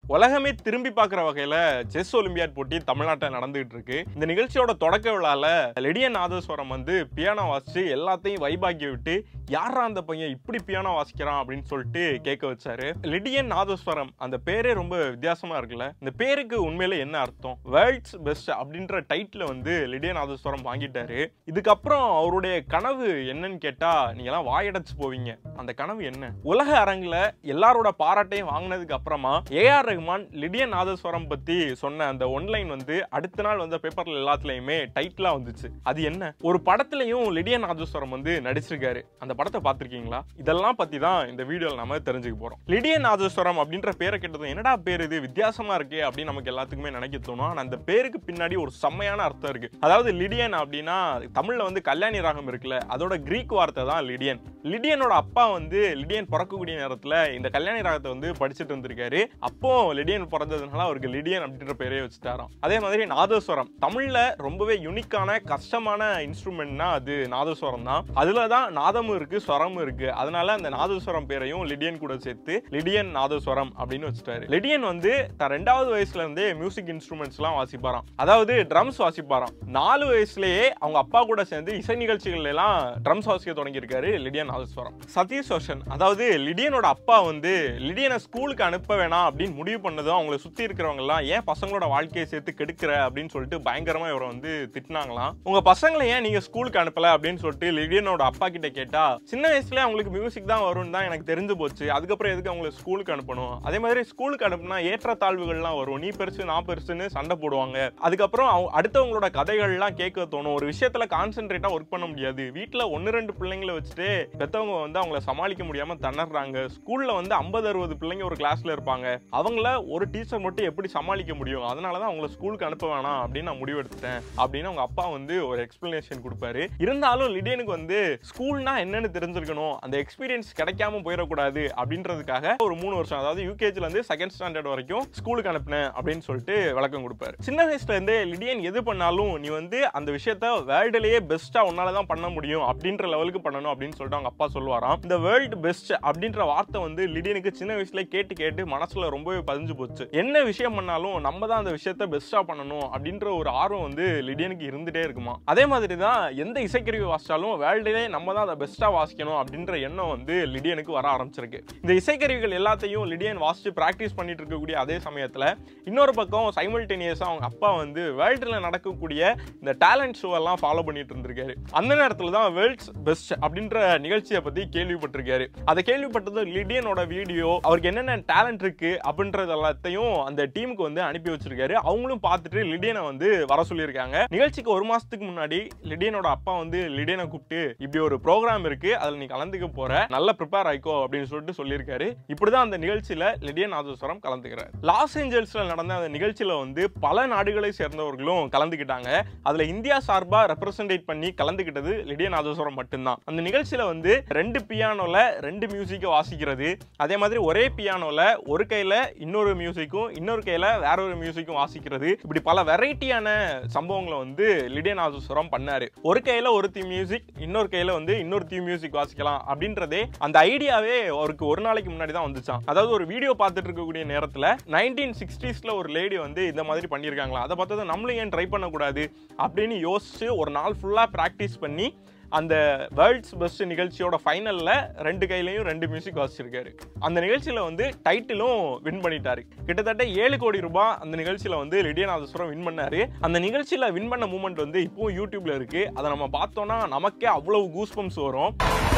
உலகமே திரும்பி பார்க்குற வகையில செஸ் ஒலிம்பியாட் போட்டி தமிழ்நாட்டில் நடந்துகிட்டு இருக்கு இந்த நிகழ்ச்சியோட தொடக்க விழால லெடியன் நாதஸ்வரம் வந்து பியானோ வாசிச்சு எல்லாத்தையும் வைபாக்கி விட்டு யாரா அந்த பையன் இப்படி பியானோ வாசிக்கிறான் அப்படின்னு சொல்லிட்டு கேட்க வச்சாரு லிடியன் நாதஸ்வரம் அந்த பேரே ரொம்ப வித்தியாசமா இருக்குல்ல இந்த பேருக்கு உண்மையில என்ன அர்த்தம் வேர்ல்ட்ஸ் பெஸ்ட் அப்படின்ற டைட்டில் வந்து லிடியன் நாதஸ்வரம் வாங்கிட்டாரு இதுக்கப்புறம் அவருடைய கனவு என்னன்னு கேட்டா நீங்க எல்லாம் வாயடைச்சு போவீங்க அந்த கனவு என்ன உலக அரங்குல எல்லாரோட பாராட்டையும் வாங்கினதுக்கு அப்புறமா ஏஆர் ரஹ்மான் லிடியன் நாதஸ்வரம் பத்தி சொன்ன அந்த ஒன்லைன் வந்து அடுத்த நாள் வந்த பேப்பர்ல எல்லாத்துலயுமே டைட்டிலா வந்துச்சு அது என்ன ஒரு படத்துலயும் லிடியன் நாதஸ்வரம் வந்து நடிச்சிருக்காரு அந்த படத்தை பார்த்திருக்கீங்களா இதெல்லாம் பத்தி தான் இந்த வீடியோல நம்ம தெரிஞ்சுக்க போறோம் லிடியன் நாதஸ்வரம் அப்படின்ற பேரை கேட்டதும் என்னடா பேர் இது வித்தியாசமா இருக்கே அப்படின்னு நமக்கு எல்லாத்துக்குமே நினைக்க தோணும் ஆனா அந்த பேருக்கு பின்னாடி ஒரு செம்மையான அர்த்தம் இருக்கு அதாவது லிடியன் அப்படின்னா தமிழ்ல வந்து கல்யாணி ராகம் இருக்குல்ல அதோட கிரீக் வார்த்தை தான் லிடியன் லிடியனோட அப்பா வந்து லிடியன் பிறக்கக்கூடிய நேரத்துல இந்த கல்யாணி ராகத்தை வந்து படிச்சுட்டு இருந்திருக்காரு அப்போ லிடியன் பிறந்ததுனால அவருக்கு லிடியன் அப்படின்ற பேரே வச்சுட்டாராம் அதே மாதிரி நாதஸ்வரம் தமிழ்ல ரொம்பவே யூனிக்கான கஷ்டமான இன்ஸ்ட்ருமெண்ட்னா அது நாதஸ்வரம் தான் அதுல தான் நாதமும் இருக்கு ஸ்வரமும் இருக்கு அதனால அந்த நாதஸ்வரம் பேரையும் லிடியன் கூட சேர்த்து லிடியன் நாதஸ்வரம் அப்படின்னு வச்சுட்டாரு லிடியன் வந்து தன் ரெண்டாவது வயசுல இருந்தே மியூசிக் இன்ஸ்ட்ருமெண்ட்ஸ் எல்லாம் வாசிப்பாராம் அதாவது ட்ரம்ஸ் வாசிப்பாராம் நாலு வயசுலயே அவங்க அப்பா கூட சேர்ந்து இசை நிகழ்ச்சிகள் எல்லாம் ட்ரம்ஸ் வாசிக்க தொடங்கியிருக்காரு லிடியன் நாதஸ்வரம் சதீஷ் ரோஷன் அதாவது லிடியனோட அப்பா வந்து லிடியனை ஸ்கூலுக்கு அனுப்ப வேணாம் அப்படின்னு முடிவு பண்ணதும் அவங்கள சுத்தி இருக்கிறவங்க எல்லாம் ஏன் பசங்களோட வாழ்க்கையை சேர்த்து கெடுக்கிற அப்படின்னு சொல்லிட்டு பயங்கரமா இவரை வந்து திட்டினாங்களாம் உங்க பசங்களை ஏன் நீங்க ஸ்கூலுக்கு அனுப்பல அப்படின்னு சொல்லிட்டு லிடியனோட அப்பா கிட்ட கேட்டா சின்ன வயசுல அவங்களுக்கு மியூசிக் தான் வரும்னு தான் எனக்கு தெரிஞ்சு போச்சு அதுக்கப்புறம் எதுக்கு அவங்களை ஸ்கூலுக்கு அனுப்பணும் அதே மாதிரி ஸ்கூலுக்கு அனுப்புனா ஏற்ற தாழ்வுகள்லாம் வரும் நீ பெருசு நான் பெருசுன்னு சண்டை போடுவாங்க அதுக்கப்புறம் அவங்க- அடுத்தவங்களோட கதைகள்லாம் கேட்க தோணும் ஒரு விஷயத்துல கான்சென்ட்ரேட்டா ஒர்க் பண்ண முடியாது வீட்ல ஒன்னு ரெண்டு பிள்ளைங்களை வச்சுட்டு பெத்தவங்க வந்து அவங்கள சமாளிக்க முடியாம திணறாங்க ஸ்கூல்ல வந்து ஐம்பது அறுபது பிள்ளைங்க ஒரு கிளாஸ்ல இருப்பாங்க அவங்கள ஒரு டீச்சர் மட்டும் எப்படி சமாளிக்க முடியும் அதனாலதான் அவங்கள ஸ்கூலுக்கு அனுப்ப வேணாம் அப்படின்னு நான் முடிவெடுத்தேன் அப்படின்னு அவங்க அப்பா வந்து ஒரு எக்ஸ்பிளனேஷன் கொடுப்பாரு இருந்தாலும் லிடியனுக்கு வந்து ஸ்கூல்னா என்னன்னு தெரிஞ்சிருக்கணும் அந்த எக்ஸ்பீரியன்ஸ் கிடைக்காம போயிடக்கூடாது அப்படின்றதுக்காக ஒரு மூணு வருஷம் அதாவது யூகேஜில இருந்து செகண்ட் ஸ்டாண்டர்ட் வரைக்கும் ஸ்கூலுக்கு அனுப்புனேன் அப்படின்னு சொல்லிட்டு விளக்கம் கொடுப்பாரு சின்ன வயசுல இருந்தே லிடியன் எது பண்ணாலும் நீ வந்து அந்த விஷயத்த வேர்ல்டுலயே பெஸ்டா உன்னால தான் பண்ண முடியும் அப்படின்ற லெவலுக்கு பண்ணணும் அப்படின்னு சொல்லிட்டு அவங்க அப்பா சொல்லுவாராம் இந்த வேர்ல்டு பெஸ்ட் அப்படின்ற வார்த்தை வந்து லிடியனுக்கு சின்ன வயசுல கேட்டு கேட்டு மனசுல ரொம்பவே பதிஞ்சு போச்சு என்ன விஷயம் பண்ணாலும் நம்ம தான் அந்த விஷயத்த பெஸ்டா பண்ணணும் அப்படின்ற ஒரு ஆர்வம் வந்து லிடியனுக்கு இருந்துட்டே இருக்குமா அதே மாதிரி தான் எந்த இசைக்கருவி வாசிச்சாலும் வேர்ல்டுலே நம்ம தான் அதை பெஸ்டா வாசிக்கணும் அப்படின்ற எண்ணம் வந்து லிடியனுக்கு வர ஆரம்பிச்சிருக்கு இந்த இசைக்கருவிகள் எல்லாத்தையும் லிடியன் வாசிச்சு பிராக்டிஸ் பண்ணிட்டு இருக்கக்கூடிய அதே சமயத்துல இன்னொரு பக்கம் சைமல்டேனியஸா அவங்க அப்பா வந்து வேர்ல்டுல நடக்கக்கூடிய இந்த டேலண்ட் ஷோ எல்லாம் ஃபாலோ பண்ணிட்டு இருந்திருக்காரு அந்த நேரத்துல தான் வேர்ல்ட்ஸ் பெஸ்ட் அப்படின்ற நிகழ்ச்சியை பத்தி கேள்விப்பட்டிருக்காரு அதை கேள்விப்பட்டது லிடியனோட வீடியோ அவருக்கு என்னென்ன டேலண்ட் இருக்கு அப்படின்றது எல்லாத்தையும் அந்த டீமுக்கு வந்து அனுப்பி வச்சிருக்காரு அவங்களும் பார்த்துட்டு லிடியனை வந்து வர சொல்லியிருக்காங்க நிகழ்ச்சிக்கு ஒரு மாசத்துக்கு முன்னாடி லிடியனோட அப்பா வந்து லிடியனை கூப்பிட்டு இப்படி ஒரு ப்ரோக்ராம் இருக்கு அதுல நீ கலந்துக்க போற நல்லா ப்ரிப்பேர் ஆயிக்கோ அப்படின்னு சொல்லிட்டு சொல்லியிருக்காரு இப்படிதான் அந்த நிகழ்ச்சியில லிடியன் நாதஸ்வரம் கலந்துக்கிறார் லாஸ் ஏஞ்சல்ஸ்ல நடந்த அந்த நிகழ்ச்சியில வந்து பல நாடுகளை சேர்ந்தவர்களும் கலந்துக்கிட்டாங்க அதுல இந்தியா சார்பா ரெப்ரசன்டேட் பண்ணி கலந்துக்கிட்டது லிடியன் நாதஸ்வரம் மட்டும்தான் அந்த நிகழ்ச்சியில வந்து ரெண்டு பியானோல ரெண்டு மியூசிக்கை வாசிக்கிறது அதே மாதிரி ஒரே பியானோல ஒரு கையில இன்னொரு மியூசிக்கும் இன்னொரு கையில வேற ஒரு மியூசிக்கும் வாசிக்கிறது இப்படி பல வெரைட்டியான சம்பவங்களை வந்து லிடியன் நாதஸ்வரம் பண்ணாரு ஒரு கையில ஒரு தீ மியூசிக் இன்னொரு கையில வந்து இன்னொரு தீ மியூசிக் வாசிக்கலாம் அப்படின்றதே அந்த ஐடியாவே அவருக்கு ஒரு நாளைக்கு முன்னாடி தான் வந்துச்சான் அதாவது ஒரு வீடியோ பார்த்துட்டு இருக்கக்கூடிய நேரத்துல நைன்டீன் சிக்ஸ்டீஸ்ல ஒரு லேடி வந்து இந்த மாதிரி பண்ணியிருக்காங்களா அதை பார்த்தது நம்மளும் ஏன் ட்ரை பண்ணக்கூடாது அப்படின்னு யோசிச்சு ஒரு நாள் ஃபுல்லா ப்ராக்டிஸ் பண்ணி அந்த வேர்ல்ட்ஸ் பெஸ்ட் நிகழ்ச்சியோட ஃபைனல்ல ரெண்டு கையிலையும் ரெண்டு மியூசிக் வாசிச்சிருக்காரு அந்த நிகழ்ச்சியில வந்து டைட்டிலும் வின் பண்ணிட்டாரு கிட்டத்தட்ட ஏழு கோடி ரூபாய் அந்த நிகழ்ச்சியில வந்து லிடியநாதஸ்வரம் வின் பண்ணாரு அந்த நிகழ்ச்சியில வின் பண்ண மூமெண்ட் வந்து இப்பவும் யூடியூப்ல இருக்கு அதை நம்ம பார்த்தோம்னா நமக்கே அவ்வளவு கூஸ் பம்ப்ஸ் வரும்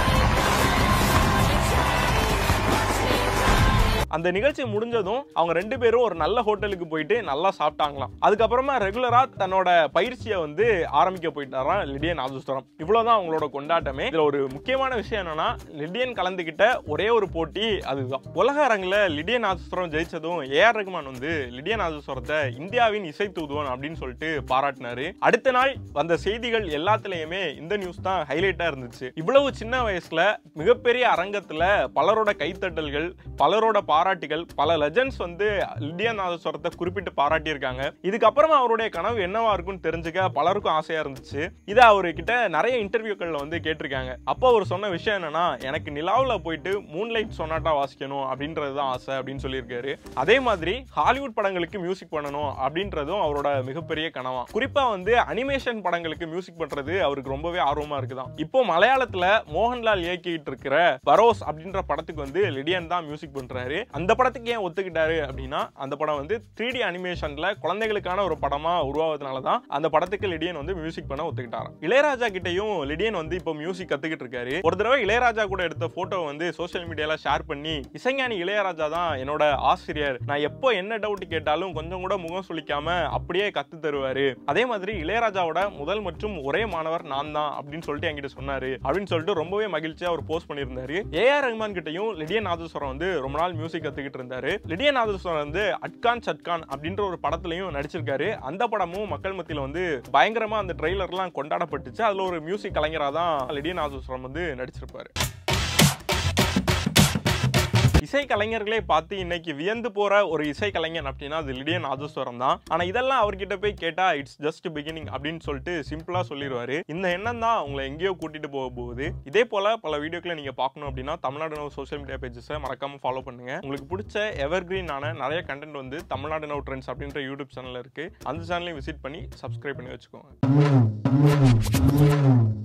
அந்த நிகழ்ச்சி முடிஞ்சதும் அவங்க ரெண்டு பேரும் ஒரு நல்ல ஹோட்டலுக்கு போயிட்டு நல்லா சாப்பிட்டாங்களாம் அதுக்கப்புறமா ரெகுலரா தன்னோட பயிற்சியை வந்து ஆரம்பிக்க போயிட்டாராம் லிடியன் நாதஸ்வரம் இவ்வளவுதான் அவங்களோட கொண்டாட்டமே இதுல ஒரு முக்கியமான விஷயம் என்னன்னா லிடியன் கலந்துகிட்ட ஒரே ஒரு போட்டி அதுதான் உலக அரங்குல லிடியன் நாதஸ்வரம் ஜெயிச்சதும் ஏஆர் ரகுமான் வந்து லிடியன் நாதஸ்வரத்தை இந்தியாவின் இசை தூதுவன் அப்படின்னு சொல்லிட்டு பாராட்டினாரு அடுத்த நாள் வந்த செய்திகள் எல்லாத்துலயுமே இந்த நியூஸ் தான் ஹைலைட்டா இருந்துச்சு இவ்வளவு சின்ன வயசுல மிகப்பெரிய அரங்கத்துல பலரோட கைத்தட்டல்கள் பலரோட பாராட்டுகள் பல லெஜண்ட்ஸ் வந்து லிடியன் நாதஸ்வரத்தை குறிப்பிட்டு பாராட்டியிருக்காங்க இதுக்கப்புறமா அவருடைய கனவு என்னவா இருக்கும்னு தெரிஞ்சுக்க பலருக்கும் ஆசையா இருந்துச்சு இதை அவர்கிட்ட நிறைய இன்டர்வியூக்கள்ல வந்து கேட்டிருக்காங்க அப்போ அவர் சொன்ன விஷயம் என்னன்னா எனக்கு நிலாவுல போயிட்டு மூன்லைட் சொன்னாட்டா வாசிக்கணும் அப்படின்றது தான் ஆசை அப்படின்னு சொல்லியிருக்காரு அதே மாதிரி ஹாலிவுட் படங்களுக்கு மியூசிக் பண்ணணும் அப்படின்றதும் அவரோட மிகப்பெரிய கனவா குறிப்பா வந்து அனிமேஷன் படங்களுக்கு மியூசிக் பண்றது அவருக்கு ரொம்பவே ஆர்வமா இருக்குதான் இப்போ மலையாளத்துல மோகன்லால் இயக்கிட்டு இருக்கிற பரோஸ் அப்படின்ற படத்துக்கு வந்து லிடியன் தான் மியூசிக் பண்றாரு அந்த படத்துக்கு ஏன் ஒத்துக்கிட்டாரு அப்படின்னா அந்த படம் வந்து த்ரீ டி அனிமேஷன்ல குழந்தைகளுக்கான ஒரு படமா உருவாவதுனால தான் அந்த படத்துக்கு லிடியன் வந்து மியூசிக் பண்ண ஒத்துக்கிட்டாராம் இளையராஜா கிட்டயும் லிடியன் வந்து இப்போ மியூசிக் கத்துக்கிட்டு இருக்காரு ஒரு தடவை இளையராஜா கூட எடுத்த போட்டோ வந்து சோஷியல் மீடியால ஷேர் பண்ணி இசைஞானி இளையராஜா தான் என்னோட ஆசிரியர் நான் எப்போ என்ன டவுட் கேட்டாலும் கொஞ்சம் கூட முகம் சுளிக்காம அப்படியே கத்து தருவாரு அதே மாதிரி இளையராஜாவோட முதல் மற்றும் ஒரே மாணவர் நான் தான் அப்படின்னு சொல்லிட்டு என்கிட்ட சொன்னாரு அப்படின்னு சொல்லிட்டு ரொம்பவே மகிழ்ச்சியா அவர் போஸ்ட் பண்ணியிருந்தாரு ஏஆர் ரஹ்மான் கிட்டயும் லிடியன் நாதஸ்வரம் வந்து ரொம்ப நாள் மியூசிக் கத்துக்கிட்டு இருந்தாரு லிடியன் நாதஸ்வரம் வந்து அட்கான் சட்கான் அப்படின்ற ஒரு படத்துலயும் நடிச்சிருக்காரு அந்த படமும் மக்கள் மத்தியில வந்து பயங்கரமா அந்த ட்ரெய்லர்லாம் கொண்டாடப்பட்டுச்சு அதுல ஒரு மியூசிக் கலைஞரா தான் லிடியன் நாதஸ்வரம் வந்து நடிச்சிருப்பாரு இசை கலைஞர்களே பார்த்து இன்னைக்கு வியந்து போற ஒரு இசை கலைஞன் அப்படின்னா அது லிடியன் நாதஸ்வரம் தான் ஆனா இதெல்லாம் அவர்கிட்ட போய் கேட்டா இட்ஸ் ஜஸ்ட் பிகினிங் அப்படின்னு சொல்லிட்டு சிம்பிளா சொல்லிடுவாரு இந்த எண்ணம் தான் உங்களை எங்கேயோ கூட்டிட்டு போக போகுது இதே போல பல வீடியோக்களை நீங்க பார்க்கணும் அப்படின்னா தமிழ்நாடு நவ் சோஷியல் மீடியா பேஜஸை மறக்காம ஃபாலோ பண்ணுங்க உங்களுக்கு பிடிச்ச எவர் ஆன நிறைய கண்டென்ட் வந்து தமிழ்நாடு நவ் ட்ரெண்ட்ஸ் அப்படின்ற யூடியூப் சேனல்ல இருக்கு அந்த சேனலையும் விசிட் பண்ணி சப்ஸ்கிரைப் பண்ணி வச்சுக்கோங்க